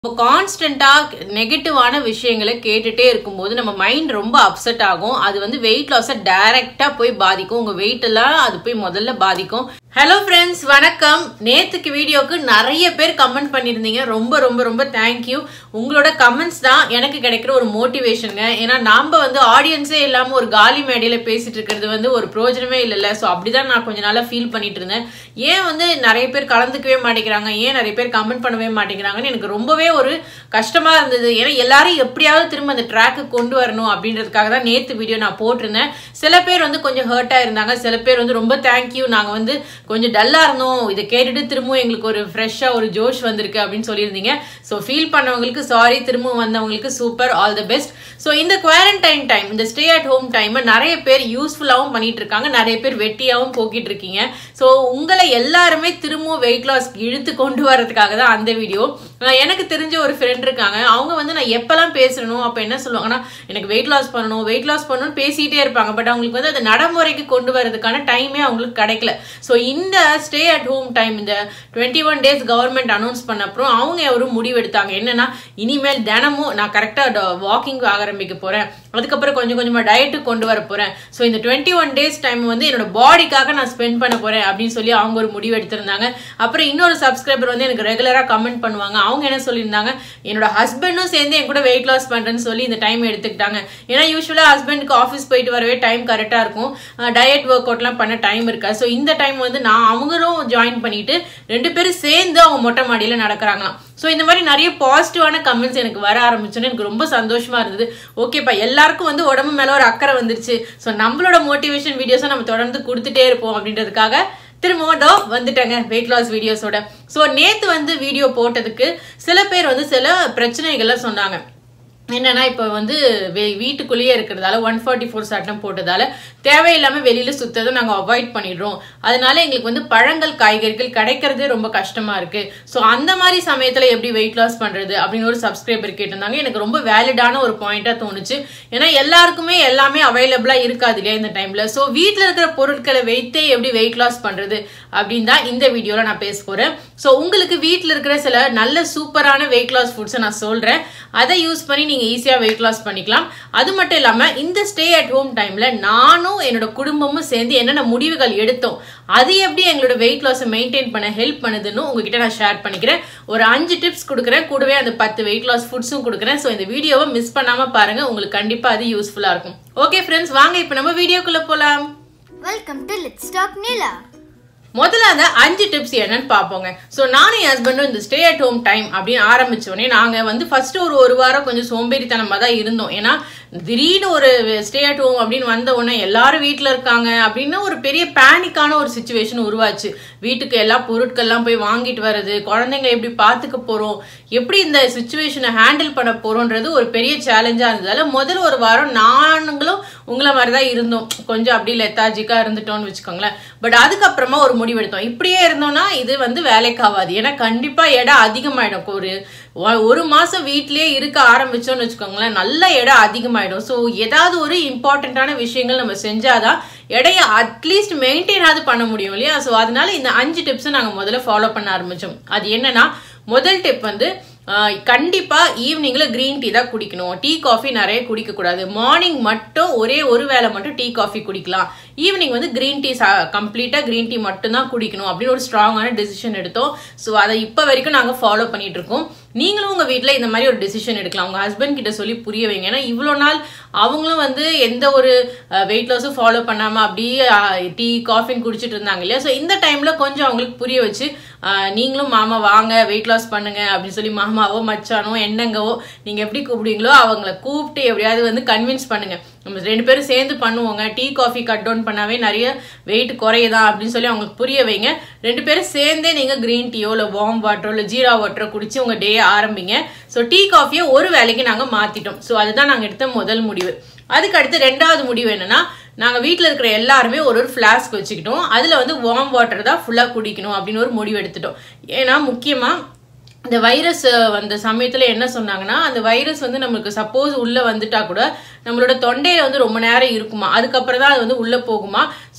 இப்போ கான்ஸ்டண்ட்டாக நெகட்டிவான விஷயங்களை கேட்டுட்டே இருக்கும்போது நம்ம மைண்ட் ரொம்ப அப்செட் ஆகும் அது வந்து வெயிட் லாஸை டைரெக்டாக போய் பாதிக்கும் உங்கள் வெயிட் எல்லாம் அது போய் முதல்ல பாதிக்கும் ஹலோ ஃப்ரெண்ட்ஸ் வணக்கம் நேத்துக்கு வீடியோக்கு நிறைய பேர் கமெண்ட் பண்ணியிருந்தீங்க ரொம்ப ரொம்ப ரொம்ப தேங்க்யூ உங்களோட கமெண்ட்ஸ் தான் எனக்கு கிடைக்கிற ஒரு மோட்டிவேஷனுங்க ஏன்னா நாம வந்து ஆடியன்ஸே இல்லாமல் ஒரு காலி மேடையில் பேசிட்டு இருக்கிறது வந்து ஒரு பிரயோஜனமே இல்லைல்ல ஸோ அப்படிதான் நான் கொஞ்ச நாளாக ஃபீல் பண்ணிட்டு இருந்தேன் ஏன் வந்து நிறைய பேர் கலந்துக்கவே மாட்டேங்கிறாங்க ஏன் நிறைய பேர் கமெண்ட் பண்ணவே மாட்டேங்கிறாங்கன்னு எனக்கு ரொம்பவே ஒரு கஷ்டமா இருந்தது ஏன்னா எல்லாரும் எப்படியாவது திரும்ப அந்த ட்ராக்கு கொண்டு வரணும் அப்படின்றதுக்காக தான் நேத்து வீடியோ நான் போட்டிருந்தேன் சில பேர் வந்து கொஞ்சம் ஹர்ட்டா இருந்தாங்க சில பேர் வந்து ரொம்ப தேங்க்யூ நாங்க வந்து கொஞ்சம் டல்லா இருந்தோம் இதை கேட்டுட்டு திரும்பவும் எங்களுக்கு ஒரு ஃப்ரெஷ்ஷா ஒரு ஜோஷ் வந்திருக்கு அப்படின்னு சொல்லியிருந்தீங்க ஸோ ஃபீல் பண்ணவங்களுக்கு சாரி திரும்பவும் வந்தவங்களுக்கு super all the best so இந்த குவாரண்டைன் டைம் இந்த ஸ்டே அட் ஹோம் டைம் நிறைய பேர் யூஸ்ஃபுல்லாகவும் பண்ணிட்டு இருக்காங்க நிறைய பேர் வெட்டியாகவும் போக்கிட்டு இருக்கீங்க ஸோ உங்களை எல்லாருமே திரும்பவும் வெயிட் லாஸ் இழுத்து கொண்டு வரதுக்காக தான் அந்த வீடியோ எனக்கு தெரிஞ்ச ஒரு ஃப்ரெண்ட் இருக்காங்க அவங்க வந்து நான் எப்பெல்லாம் பேசணும் அப்போ என்ன சொல்லுவாங்கன்னா எனக்கு வெயிட் லாஸ் பண்ணணும் வெயிட் லாஸ் பண்ணணும்னு பேசிட்டே இருப்பாங்க பட் அவங்களுக்கு வந்து அதை நடைமுறைக்கு கொண்டு வரதுக்கான டைமே அவங்களுக்கு கிடைக்கல ஸோ இந்த ஸ்டே அட் ஹோம் டைம் இந்த twenty one days government announce பண்ண அப்புறம் அவங்க ஒரு முடிவு எடுத்தாங்க என்னன்னா இனிமேல் தினமும் நான் கரெக்டாக வாக்கிங் ஆரம்பிக்க போறேன் அதுக்கப்புறம் கொஞ்சம் கொஞ்சமா டயட்டு கொண்டு வர போறேன் ஸோ இந்த டுவெண்ட்டி ஒன் டேஸ் டைம் வந்து என்னோட பாடிக்காக நான் ஸ்பெண்ட் பண்ண போறேன் அப்படின்னு சொல்லி அவங்க ஒரு முடிவு எடுத்திருந்தாங்க அப்புறம் இன்னொரு சப்ஸ்கிரைபர் வந்து எனக்கு ரெகுலரா கமெண்ட் பண்ணுவாங்க அவங்க என்ன சொல்லியிருந்தாங்க என்னோட ஹஸ்பண்டும் சேர்ந்து என் கூட வெயிட் லாஸ் பண்றேன்னு சொல்லி இந்த டைம் எடுத்துக்கிட்டாங்க ஏன்னா யூஸ்வலா ஹஸ்பண்டுக்கு ஆஃபீஸ் போயிட்டு வரவே டைம் கரெக்டா இருக்கும் டயட் ஒர்க் அவுட்லாம் பண்ண டைம் இருக்கா ஸோ இந்த டைம் வந்து நான் அவங்களும் ஜாயின் பண்ணிட்டு ரெண்டு பேரும் சேர்ந்து அவங்க மொட்டை மாடியில நடக்கிறாங்களாம் ஸோ இந்த மாதிரி நிறைய பாசிட்டிவான கமெண்ட்ஸ் எனக்கு வர ஆரம்பிச்சோன்னு எனக்கு ரொம்ப சந்தோஷமா இருந்தது ஓகேப்பா எல்லாருக்கும் வந்து உடம்பு மேல ஒரு அக்கறை வந்துருச்சு ஸோ நம்மளோட மோட்டிவேஷன் வீடியோஸை நம்ம தொடர்ந்து கொடுத்துட்டே இருப்போம் அப்படின்றதுக்காக திரும்பவும் டோ வந்துட்டாங்க வெயிட் லாஸ் வீடியோஸோட ஸோ நேத்து வந்து வீடியோ போட்டதுக்கு சில பேர் வந்து சில பிரச்சனைகளை சொன்னாங்க என்னன்னா இப்போ வந்து வீட்டுக்குள்ளேயே இருக்கிறதால ஒன் ஃபார்ட்டி ஃபோர் சட்டம் போட்டதால தேவையில்லாம வெளியில சுத்ததை நாங்கள் அவாய்ட் பண்ணிடுறோம் அதனால எங்களுக்கு வந்து பழங்கள் காய்கறிகள் கிடைக்கிறதே ரொம்ப கஷ்டமா இருக்கு ஸோ அந்த மாதிரி சமயத்துல எப்படி வெயிட் லாஸ் பண்றது அப்படின்னு ஒரு சப்ஸ்கிரைபர் கேட்டிருந்தாங்க எனக்கு ரொம்ப வேலிடான ஒரு பாயிண்டா தோணுச்சு ஏன்னா எல்லாருக்குமே எல்லாமே அவைலபிளா இருக்காது இல்லையா இந்த டைம்ல ஸோ வீட்டில் இருக்கிற பொருட்களை வைத்தே எப்படி வெயிட் லாஸ் பண்றது அப்படின்னு தான் இந்த வீடியோல நான் பேச போறேன் ஸோ உங்களுக்கு வீட்டில் இருக்கிற சில நல்ல சூப்பரான வெயிட் லாஸ் ஃபுட்ஸை நான் சொல்றேன் அதை யூஸ் பண்ணி நீங்க ஈஸியா வெயிட் லாஸ் பண்ணிக்கலாம் அது மட்டும் இல்லாம இந்த ஸ்டே அட் ஹோம் டைம்ல நானும் என்னோட குடும்பமும் சேர்ந்து என்னென்ன முடிவுகள் எடுத்தோம் அது எப்படி எங்களோட வெயிட் லாஸை மெயின்டைன் பண்ண ஹெல்ப் பண்ணுதுன்னு உங்ககிட்ட நான் ஷேர் பண்ணிக்கிறேன் ஒரு அஞ்சு டிப்ஸ் கொடுக்குறேன் கூடவே அந்த பத்து வெயிட் லாஸ் ஃபுட்ஸும் கொடுக்குறேன் ஸோ இந்த வீடியோவை மிஸ் பண்ணாம பாருங்க உங்களுக்கு கண்டிப்பா அது யூஸ்ஃபுல்லா இருக்கும் ஓகே ஃப்ரெண்ட்ஸ் வாங்க இப்போ நம்ம வீடியோக்குள்ள போலாம் welcome to let's talk Nila முதல்ல அந்த அஞ்சு டிப்ஸ் என்னன்னு பார்ப்போங்க ஸோ நானும் என் ஹஸ்பண்டும் இந்த ஸ்டே அட் ஹோம் டைம் அப்படின்னு ஆரம்பிச்சோடனே நாங்கள் வந்து ஃபர்ஸ்ட் ஒரு ஒரு வாரம் கொஞ்சம் சோம்பேறித்தனமாக தான் இருந்தோம் ஏன்னா திடீர்னு ஒரு ஸ்டே அட் ஹோம் அப்படின்னு வந்த உடனே எல்லாரும் வீட்டில் இருக்காங்க அப்படின்னு ஒரு பெரிய பேனிக்கான ஒரு சுச்சுவேஷன் உருவாச்சு வீட்டுக்கு எல்லா பொருட்கள்லாம் போய் வாங்கிட்டு வர்றது குழந்தைங்க எப்படி பார்த்துக்க போகிறோம் எப்படி இந்த சுச்சுவேஷனை ஹேண்டில் பண்ண போகிறோன்றது ஒரு பெரிய சேலஞ்சாக இருந்ததால முதல் ஒரு வாரம் நானுங்களும் உங்களை மாதிரி தான் இருந்தோம் கொஞ்சம் அப்படி லெத்தாஜிக்காக இருந்துட்டோம்னு வச்சுக்கோங்களேன் பட் அதுக்கப்புறமா ஒரு முடிவெடுத்தோம் இப்படியே இருந்தோம்னா இது வந்து வேலைக்கு ஆகாது ஏன்னா கண்டிப்பாக இடம் அதிகமாயிடும் ஒரு ஒரு மாசம் வீட்லயே இருக்க ஆரம்பிச்சோம்னு வச்சுக்கோங்களேன் நல்ல இடம் அதிகமாயிடும் ஸோ ஏதாவது ஒரு இம்பார்ட்டண்ட்டான விஷயங்கள் நம்ம செஞ்சாதான் எடைய அட்லீஸ்ட் மெயின்டைனாவது பண்ண முடியும் இல்லையா ஸோ அதனால இந்த அஞ்சு டிப்ஸை நாங்கள் முதல்ல ஃபாலோ பண்ண ஆரம்பிச்சோம் அது என்னன்னா முதல் டிப் வந்து கண்டிப்பா ஈவினிங்ல கிரீன் டீ தான் குடிக்கணும் டீ காஃபி நிறைய குடிக்க கூடாது மார்னிங் மட்டும் ஒரே ஒரு வேளை மட்டும் டீ காஃபி குடிக்கலாம் ஈவினிங் வந்து கிரீன் டீ கம்ப்ளீட்டா கிரீன் டீ மட்டும் தான் குடிக்கணும் அப்படின்னு ஒரு ஸ்ட்ராங்கான டெசிஷன் எடுத்தோம் ஸோ அதை இப்போ வரைக்கும் நாங்கள் ஃபாலோ பண்ணிட்டு இருக்கோம் நீங்களும் உங்க வீட்டில் இந்த மாதிரி ஒரு டெசிஷன் எடுக்கலாம் உங்க ஹஸ்பண்ட் கிட்ட சொல்லி புரிய வைங்க ஏன்னா இவ்வளோ நாள் அவங்களும் வந்து எந்த ஒரு வெயிட் லாஸும் ஃபாலோ பண்ணாம அப்படியே டீ காஃபின்னு குடிச்சிட்டு இருந்தாங்க இல்லையா ஸோ இந்த டைம்ல கொஞ்சம் அவங்களுக்கு புரிய வச்சு நீங்களும் மாமா வாங்க வெயிட் லாஸ் பண்ணுங்க அப்படின்னு சொல்லி மாமாவோ மச்சானோ என்னங்கவோ நீங்க எப்படி கூப்பிடுவீங்களோ அவங்கள கூப்பிட்டு எப்படியாவது வந்து கன்வின்ஸ் பண்ணுங்க நம்ம ரெண்டு பேரும் சேர்ந்து பண்ணுவோங்க டீ காஃபி கட் டவுன் பண்ணாவே நிறைய வெயிட் குறையுதா அப்படின்னு சொல்லி அவங்களுக்கு புரிய வைங்க ரெண்டு பேரும் சேர்ந்தே நீங்க கிரீன் டீயோ இல்லை வார்ம் வாட்டரோ இல்லை ஜீரா வாட்டரோ குடிச்சு உங்க டே ஆரம்பிங்க ஸோ டீ காஃபியை ஒரு வேலைக்கு நாங்க மாத்திட்டோம் ஸோ அதுதான் நாங்க எடுத்த முதல் முடிவு அதுக்கு அடுத்து ரெண்டாவது முடிவு என்னன்னா நாங்க வீட்டில் இருக்கிற எல்லாருமே ஒரு ஒரு ஃபிளாஸ்க் வச்சுக்கிட்டோம் அதுல வந்து வார்ம் வாட்டர் தான் ஃபுல்லா குடிக்கணும் அப்படின்னு ஒரு முடிவு எடுத்துட்டோம் ஏன்னா முக்கியமா இந்த வைரஸ் வந்த சமயத்துல என்ன சொன்னாங்கன்னா அந்த வைரஸ் வந்து நம்மளுக்கு சப்போஸ் உள்ள வந்துட்டா கூட நம்மளோட தொண்டையில வந்து ரொம்ப நேரம் இருக்குமா அதுக்கப்புறம் தான் அது வந்து உள்ள போகுமா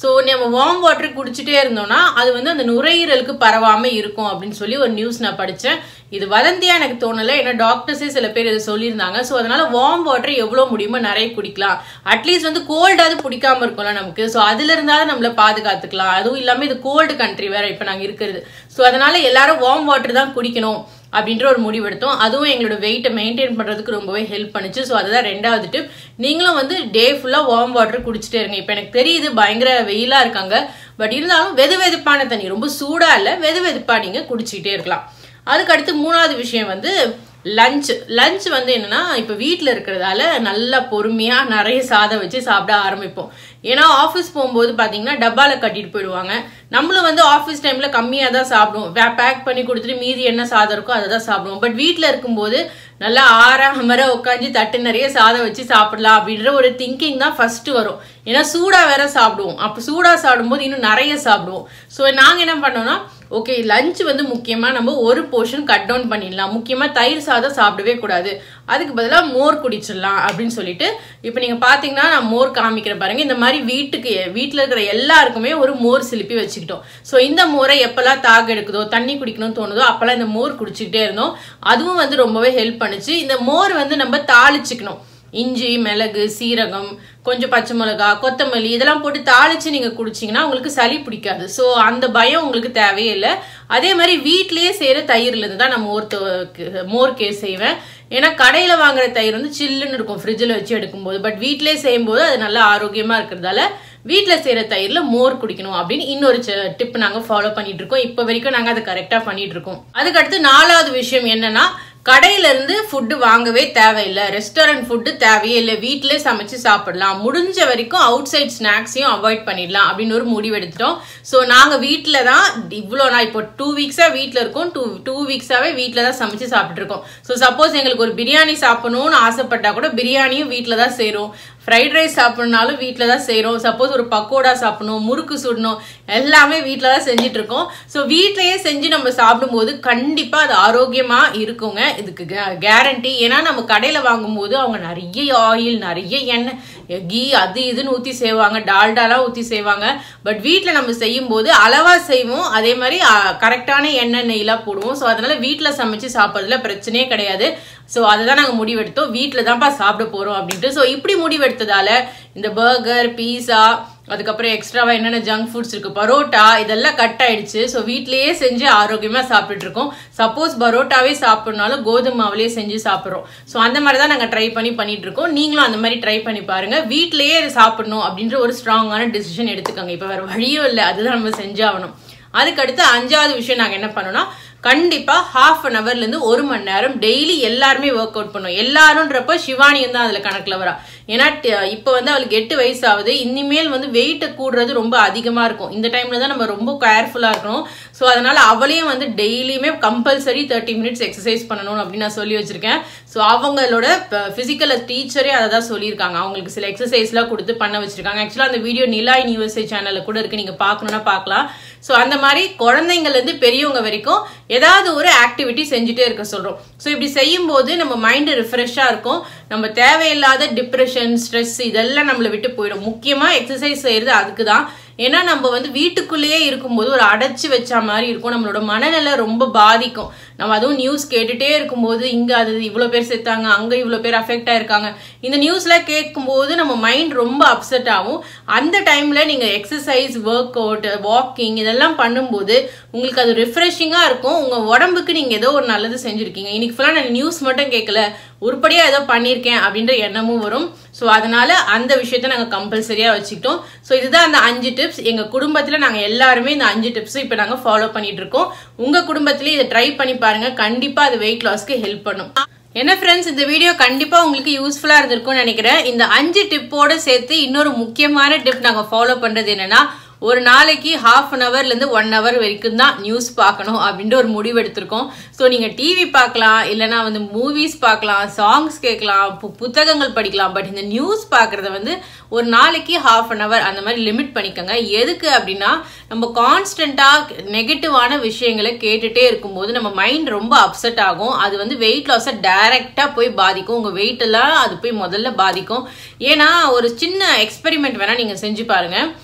ஸோ நம்ம வார்ம் வாட்டர் குடிச்சிட்டே இருந்தோம்னா அது வந்து அந்த நுரையீரலுக்கு பரவாம இருக்கும் அப்படின்னு சொல்லி ஒரு நியூஸ் நான் படித்தேன் இது வதந்தியா எனக்கு தோணலை ஏன்னா டாக்டர்ஸே சில பேர் இதை சொல்லியிருந்தாங்க ஸோ அதனால வார்ம் வாட்டர் எவ்வளோ முடியுமோ நிறைய குடிக்கலாம் அட்லீஸ்ட் வந்து கோல்டாவது பிடிக்காம இருக்கும்ல நமக்கு ஸோ அதுல இருந்தாலும் நம்மள பாதுகாத்துக்கலாம் அதுவும் இல்லாமல் இது கோல்டு கண்ட்ரி வேற இப்போ நாங்கள் இருக்கிறது ஸோ அதனால எல்லாரும் வார்ம் வாட்டர் தான் குடிக்கணும் அப்படின்ற ஒரு முடிவு எடுத்தோம் அதுவும் எங்களோட வெயிட்டை மெயின்டைன் பண்ணுறதுக்கு ரொம்பவே ஹெல்ப் பண்ணுச்சு ஸோ அதுதான் ரெண்டாவது டிப் நீங்களும் வந்து டே ஃபுல்லாக வார்ம் வாட்டர் குடிச்சிட்டே இருங்க இப்போ எனக்கு தெரியுது பயங்கர வெயிலாக இருக்காங்க பட் இருந்தாலும் வெது வெதுப்பான தண்ணி ரொம்ப சூடாக இல்லை வெது வெதுப்பா நீங்கள் குடிச்சிக்கிட்டே இருக்கலாம் அதுக்கு அடுத்து மூணாவது விஷயம் வந்து லஞ்ச் லஞ்ச் வந்து என்னன்னா இப்போ வீட்டில் இருக்கிறதால நல்லா பொறுமையாக நிறைய சாதம் வச்சு சாப்பிட ஆரம்பிப்போம் ஏன்னா ஆஃபீஸ் போகும்போது பார்த்தீங்கன்னா டப்பாவில் கட்டிட்டு போயிடுவாங்க நம்மளும் வந்து ஆஃபீஸ் டைமில் கம்மியாக தான் சாப்பிடுவோம் பேக் பண்ணி கொடுத்துட்டு மீதி என்ன சாதம் இருக்கோ அதை தான் சாப்பிடுவோம் பட் வீட்டில் இருக்கும்போது நல்லா ஆறா அமர உட்காந்து தட்டு நிறைய சாதம் வச்சு சாப்பிடலாம் அப்படின்ற ஒரு திங்கிங் தான் ஃபர்ஸ்ட் வரும் ஏன்னா சூடாக வேற சாப்பிடுவோம் அப்போ சூடாக சாப்பிடும்போது இன்னும் நிறைய சாப்பிடுவோம் ஸோ நாங்கள் என்ன பண்ணோம்னா ஓகே லஞ்ச் வந்து முக்கியமாக நம்ம ஒரு போர்ஷன் கட் டவுன் பண்ணிடலாம் முக்கியமாக தயிர் சாதம் சாப்பிடவே கூடாது அதுக்கு பதிலாக மோர் குடிச்சிடலாம் அப்படின்னு சொல்லிட்டு இப்போ நீங்கள் பார்த்தீங்கன்னா நான் மோர் காமிக்கிற பாருங்க இந்த மாதிரி வீட்டுக்கு வீட்டில் இருக்கிற எல்லாருக்குமே ஒரு மோர் சிலிப்பி வச்சுக்கிட்டோம் ஸோ இந்த மோரை எப்போல்லாம் தாக எடுக்குதோ தண்ணி குடிக்கணும்னு தோணுதோ அப்போல்லாம் இந்த மோர் குடிச்சிக்கிட்டே இருந்தோம் அதுவும் வந்து ரொம்பவே ஹெல்ப் பண்ணுச்சு இந்த மோர் வந்து நம்ம தாளிச்சுக்கணும் இஞ்சி மிளகு சீரகம் கொஞ்சம் பச்சை மிளகா கொத்தமல்லி இதெல்லாம் போட்டு தாளிச்சு நீங்க குடிச்சிங்கன்னா உங்களுக்கு சளி பிடிக்காது ஸோ அந்த பயம் உங்களுக்கு தேவையே இல்லை அதே மாதிரி வீட்லயே செய்யற தயிர்ல இருந்து தான் நான் மோர் தொ- மோர் கேஸ் செய்வேன் ஏன்னா கடையில வாங்குற தயிர் வந்து சில்லுன்னு இருக்கும் ஃப்ரிட்ஜில் வச்சு எடுக்கும்போது பட் வீட்லயே செய்யும்போது அது நல்லா ஆரோக்கியமா இருக்கிறதால வீட்டில் செய்கிற தயிரில் மோர் குடிக்கணும் அப்படின்னு இன்னொரு டிப் நாங்கள் ஃபாலோ பண்ணிட்டு இருக்கோம் இப்போ வரைக்கும் நாங்கள் அதை கரெக்டாக பண்ணிட்டு இருக்கோம் அதுக்கடுத்து நாலாவது விஷயம் என்னன்னா கடையில இருந்து ஃபுட்டு வாங்கவே தேவையில்லை ரெஸ்டாரண்ட் ஃபுட்டு தேவையே இல்லை வீட்டிலே சமைச்சு சாப்பிடலாம் முடிஞ்ச வரைக்கும் அவுட் சைட் ஸ்நாக்ஸையும் அவாய்ட் பண்ணிடலாம் அப்படின்னு ஒரு முடிவு எடுத்துட்டோம் ஸோ நாங்கள் வீட்டில் தான் இவ்வளோ நான் இப்போ டூ வீக்ஸாக வீட்டில் இருக்கோம் டூ டூ வீக்ஸாகவே வீட்டில் தான் சமைச்சு சாப்பிட்டு இருக்கோம் ஸோ சப்போஸ் எங்களுக்கு ஒரு பிரியாணி சாப்பிடணும்னு ஆசைப்பட்டா கூட பிரியாணியும் வீட்டில் தான் செய்கிறோம் ஃப்ரைட் ரைஸ் சாப்பிட்ணுனாலும் வீட்டில் தான் செய்கிறோம் சப்போஸ் ஒரு பக்கோடா சாப்பிடணும் முறுக்கு சுடணும் எல்லாமே வீட்டில் தான் செஞ்சுட்டு இருக்கோம் ஸோ வீட்லயே செஞ்சு நம்ம சாப்பிடும்போது கண்டிப்பாக அது ஆரோக்கியமாக இருக்குங்க இதுக்கு கேரண்டி ஏன்னா நம்ம கடையில் வாங்கும்போது அவங்க நிறைய ஆயில் நிறைய எண்ணெய் கீ அது இதுன்னு ஊற்றி செய்வாங்க டால்டாலாம் ஊற்றி செய்வாங்க பட் வீட்டில் நம்ம செய்யும்போது அளவாக செய்வோம் அதே மாதிரி கரெக்டான எண்ணெய் நெய்லாம் போடுவோம் ஸோ அதனால வீட்டில் சமைச்சு சாப்பிட்றதுல பிரச்சனையே கிடையாது ஸோ அதுதான் நாங்கள் முடிவெடுத்தோம் வீட்டில் தான்ப்பா சாப்பிட போகிறோம் அப்படின்ட்டு ஸோ இப்படி முடிவெடுத்ததால இந்த பர்கர் பீஸா அதுக்கப்புறம் எக்ஸ்ட்ராவா என்னென்ன ஜங்க் ஃபுட்ஸ் இருக்கு பரோட்டா இதெல்லாம் கட் ஆயிடுச்சு ஸோ வீட்லயே செஞ்சு ஆரோக்கியமா சாப்பிட்டுட்டு இருக்கோம் சப்போஸ் பரோட்டாவே சாப்பிடனாலும் கோதுமை மாவுலயே செஞ்சு சாப்பிட்றோம் ஸோ அந்த மாதிரி தான் நாங்கள் ட்ரை பண்ணி பண்ணிட்டு இருக்கோம் நீங்களும் அந்த மாதிரி ட்ரை பண்ணி பாருங்க வீட்லயே இது சாப்பிடணும் அப்படின்ற ஒரு ஸ்ட்ராங்கான டிசிஷன் எடுத்துக்கோங்க இப்போ வேற வழியும் இல்லை அதுதான் நம்ம செஞ்சாகணும் அதுக்கடுத்து அஞ்சாவது விஷயம் நாங்கள் என்ன பண்ணோம்னா கண்டிப்பா ஹாஃப் அன் ஹவர்ல இருந்து ஒரு மணி நேரம் டெய்லி எல்லாருமே ஒர்க் அவுட் பண்ணும் எல்லாரும்ன்றப்ப சிவானியும் தான் அதுல கணக்குல வரா ஏன்னா ட- இப்ப வந்து அவளுக்கு எட்டு வயசு ஆகுது இனிமேல் வந்து வெயிட் கூடுறது ரொம்ப அதிகமா இருக்கும் இந்த டைம்ல தான் நம்ம ரொம்ப கேர்ஃபுல்லா இருக்கணும் ஸோ அதனால அவளையும் வந்து டெய்லியுமே கம்பல்சரி தேர்ட்டி மினிட்ஸ் எக்ஸசைஸ் பண்ணணும் அப்படின்னு நான் சொல்லி வச்சிருக்கேன் ஸோ அவங்களோட பிசிக்கல் டீச்சரே அதை தான் சொல்லியிருக்காங்க அவங்களுக்கு சில எக்ஸசைஸ்லாம் கொடுத்து பண்ண வச்சிருக்காங்க ஆக்சுவலாக அந்த வீடியோ நிலா யூஎஸ்ஏ சேனல்ல கூட இருக்கு நீங்க பார்க்கணும்னா பார்க்கலாம் ஸோ அந்த மாதிரி குழந்தைங்கள்ல இருந்து பெரியவங்க வரைக்கும் ஏதாவது ஒரு ஆக்டிவிட்டி செஞ்சுட்டே இருக்க சொல்றோம் ஸோ இப்படி செய்யும்போது நம்ம மைண்டு ரிஃப்ரெஷ்ஷாக இருக்கும் நம்ம தேவையில்லாத டிப்ரெஷன் ஸ்ட்ரெஸ் இதெல்லாம் நம்மளை விட்டு போயிடும் முக்கியமாக எக்ஸசைஸ் செய்யறது அதுக்கு தான் ஏன்னா நம்ம வந்து வீட்டுக்குள்ளேயே இருக்கும்போது ஒரு அடைச்சி வச்ச மாதிரி இருக்கும் நம்மளோட மனநிலை ரொம்ப பாதிக்கும் நம்ம அதுவும் நியூஸ் கேட்டுட்டே இருக்கும்போது இங்க அது இவ்வளோ பேர் செத்தாங்க அங்க இவ்வளோ பேர் அஃபெக்ட் ஆயிருக்காங்க இந்த நியூஸ்ல கேட்கும்போது நம்ம மைண்ட் ரொம்ப அப்செட் ஆகும் அந்த டைம்ல நீங்க எக்ஸசைஸ் ஒர்க் அவுட் வாக்கிங் இதெல்லாம் பண்ணும்போது உங்களுக்கு அது ரிஃப்ரெஷிங்கா இருக்கும் உங்க உடம்புக்கு நீங்க ஏதோ ஒரு நல்லது செஞ்சிருக்கீங்க இன்னைக்கு ஃபுல்லா நான் நியூஸ் மட்டும் கேட்கல உருப்படியா ஏதோ பண்ணியிருக்கேன் அப்படின்ற எண்ணமும் வரும் ஸோ அதனால அந்த விஷயத்த நாங்கள் கம்பல்சரியா வச்சுக்கிட்டோம் ஸோ இதுதான் அந்த அஞ்சு டிப்ஸ் எங்க குடும்பத்துல நாங்க எல்லாருமே இந்த அஞ்சு டிப்ஸும் இப்போ நாங்க ஃபாலோ பண்ணிட்டு இருக்கோம் உங்க குடும்பத்திலேயே இதை ட்ரை பண்ணி பாருங்க கண்டிப்பா அது வெயிட் லாஸ்க்கு ஹெல்ப் பண்ணும் என்ன ஃப்ரெண்ட்ஸ் இந்த வீடியோ கண்டிப்பா உங்களுக்கு யூஸ்ஃபுல்லா இருந்திருக்கும்னு நினைக்கிறேன் இந்த அஞ்சு டிப்போட சேர்த்து இன்னொரு முக்கியமான டிப் நாங்க ஃபாலோ பண்றது என்னன்னா ஒரு நாளைக்கு ஹாஃப் அன் ஹவர்லேருந்து ஒன் ஹவர் வரைக்கும் தான் நியூஸ் பார்க்கணும் அப்படின்ற ஒரு முடிவு எடுத்திருக்கோம் ஸோ நீங்கள் டிவி பார்க்கலாம் இல்லைனா வந்து மூவிஸ் பார்க்கலாம் சாங்ஸ் கேட்கலாம் பு- புத்தகங்கள் படிக்கலாம் பட் இந்த நியூஸ் பார்க்குறத வந்து ஒரு நாளைக்கு ஹாஃப் அன் ஹவர் அந்த மாதிரி லிமிட் பண்ணிக்கோங்க எதுக்கு அப்படின்னா நம்ம கான்ஸ்டண்ட்டாக நெகட்டிவான விஷயங்களை கேட்டுட்டே இருக்கும்போது நம்ம மைண்ட் ரொம்ப அப்செட் ஆகும் அது வந்து வெயிட் லாஸை டைரெக்டாக போய் பாதிக்கும் உங்கள் வெயிட் எல்லாம் அது போய் முதல்ல பாதிக்கும் ஏன்னா ஒரு சின்ன எக்ஸ்பெரிமெண்ட் வேணால் நீங்கள் செஞ்சு பாருங்கள்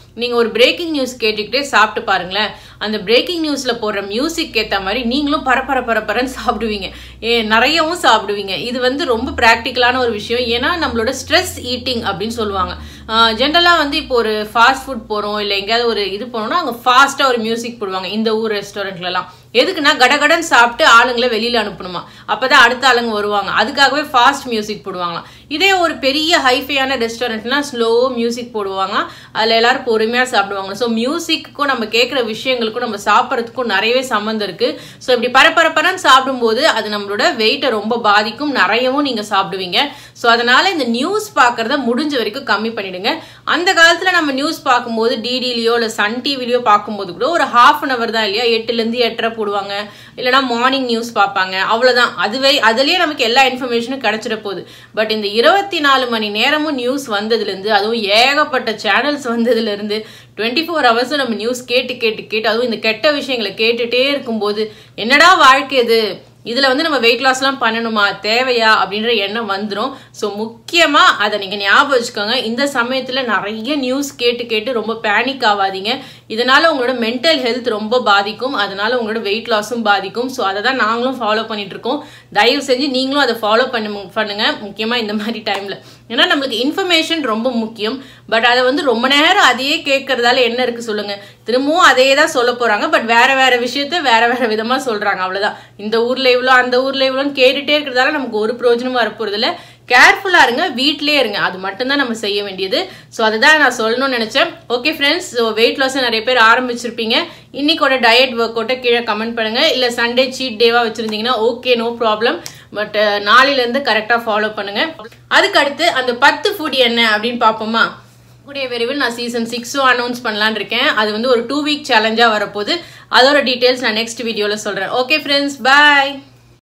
நீங்க ஒரு பிரேக்கிங் நியூஸ் கேட்டுக்கிட்டே சாப்பிட்டு பாருங்களேன் அந்த பிரேக்கிங் நியூஸ்ல போடுற மியூசிக் ஏத்த மாதிரி நீங்களும் பரபர பரபரன்னு சாப்பிடுவீங்க ஏ நிறையவும் சாப்பிடுவீங்க இது வந்து ரொம்ப ப்ராக்டிக்கலான ஒரு விஷயம் ஏன்னா நம்மளோட ஸ்ட்ரெஸ் ஈட்டிங் அப்படின்னு சொல்லுவாங்க ஜென்ரலாக வந்து இப்போ ஒரு ஃபாஸ்ட் ஃபுட் போகிறோம் இல்லை எங்கேயாவது ஒரு இது போனோம்னா அங்கே ஃபாஸ்ட்டாக ஒரு மியூசிக் போடுவாங்க இந்த ஊர் ரெஸ்டாரண்ட்லலாம் எதுக்குன்னா கடகடன் சாப்பிட்டு ஆளுங்களை வெளியில் அனுப்பணுமா அப்பதான் அடுத்த ஆளுங்க வருவாங்க அதுக்காகவே ஃபாஸ்ட் மியூசிக் போடுவாங்களாம் இதே ஒரு பெரிய ஹைஃபையான ரெஸ்டாரண்ட்னா ஸ்லோ மியூசிக் போடுவாங்க அதில் எல்லாரும் பொறுமையாக சாப்பிடுவாங்க ஸோ மியூசிக்கும் நம்ம கேட்குற விஷயங்களுக்கும் நம்ம சாப்பிட்றதுக்கும் நிறையவே சம்மந்தம் இருக்கு ஸோ இப்படி பரபரப்பரன்னு சாப்பிடும்போது அது நம்மளோட வெயிட்டை ரொம்ப பாதிக்கும் நிறையவும் நீங்கள் சாப்பிடுவீங்க ஸோ அதனால இந்த நியூஸ் பார்க்கறத முடிஞ்ச வரைக்கும் கம்மி பண்ணிடுங்க அந்த காலத்தில் நம்ம நியூஸ் பார்க்கும்போது டிடிலையோ இல்லை சன் டிவிலையோ பார்க்கும்போது கூட ஒரு ஹாஃப் அன் அவர் தான் இல்லையா எட்டுலேருந்து எட்டரை போடுவாங்க இல்லைனா மார்னிங் நியூஸ் பார்ப்பாங்க அவ்வளோதான் அதுவே அதுலேயே நமக்கு எல்லா இன்ஃபர்மேஷனும் கிடைச்சிட போகுது பட் இந்த இருபத்தி நாலு மணி நேரமும் நியூஸ் வந்ததுலேருந்து அதுவும் ஏகப்பட்ட சேனல்ஸ் வந்ததுலேருந்து டுவெண்ட்டி ஃபோர் ஹவர்ஸும் நம்ம நியூஸ் கேட்டு கேட்டு கேட்டு அதுவும் இந்த கெட்ட விஷயங்களை கேட்டுட்டே இருக்கும்போது என்னடா வாழ்க்கை இது இதுல வந்து நம்ம வெயிட் லாஸ்லாம் பண்ணணுமா தேவையா அப்படின்ற எண்ணம் வந்துடும் ஸோ முக்கியமா அதை நீங்க ஞாபகம் வச்சுக்கோங்க இந்த சமயத்துல நிறைய நியூஸ் கேட்டு கேட்டு ரொம்ப பேனிக் ஆகாதீங்க இதனால உங்களோட மென்டல் ஹெல்த் ரொம்ப பாதிக்கும் அதனால உங்களோட வெயிட் லாஸும் பாதிக்கும் ஸோ அதை தான் நாங்களும் ஃபாலோ பண்ணிட்டு இருக்கோம் தயவு செஞ்சு நீங்களும் அதை ஃபாலோ பண்ணு பண்ணுங்க முக்கியமா இந்த மாதிரி டைம்ல ஏன்னா நம்மளுக்கு இன்ஃபர்மேஷன் ரொம்ப முக்கியம் பட் அதை வந்து ரொம்ப நேரம் அதையே கேட்கறதால என்ன இருக்கு சொல்லுங்க திரும்பவும் அதே தான் சொல்ல போறாங்க பட் வேற வேற விஷயத்த வேற வேற விதமா சொல்றாங்க அவ்வளவுதான் இந்த ஊர்ல இவ்வளோ அந்த ஊர்ல இவ்வளோன்னு கேட்டுட்டே இருக்கிறதால நமக்கு ஒரு பிரயோஜனமும் வரப்போறது இல்லை கேர்ஃபுல்லாக இருங்க வீட்லேயே இருங்க அது மட்டும்தான் நம்ம செய்ய வேண்டியது ஸோ அதுதான் நான் சொல்லணும்னு நினச்சேன் ஓகே ஃப்ரெண்ட்ஸ் ஸோ வெயிட் லாஸை நிறைய பேர் ஆரம்பிச்சிருப்பீங்க இன்னைக்கோட டயட் ஒர்க் அவுட்டை கீழே கமெண்ட் பண்ணுங்க இல்லை சண்டே சீட் டேவாக வச்சுருந்தீங்கன்னா ஓகே நோ ப்ராப்ளம் பட் நாளையிலேருந்து கரெக்டாக ஃபாலோ பண்ணுங்க அதுக்கு அடுத்து அந்த பத்து ஃபுட் என்ன அப்படின்னு பார்ப்போமா கூடிய விரைவில் நான் சீசன் சிக்ஸும் அனௌன்ஸ் பண்ணலான்னு இருக்கேன் அது வந்து ஒரு டூ வீக் சேலஞ்சாக வரப்போகுது அதோட டீட்டெயில்ஸ் நான் நெக்ஸ்ட் வீடியோவில் சொல்கிறேன் ஓகே ஃப்ரெண்ட்ஸ் பாய்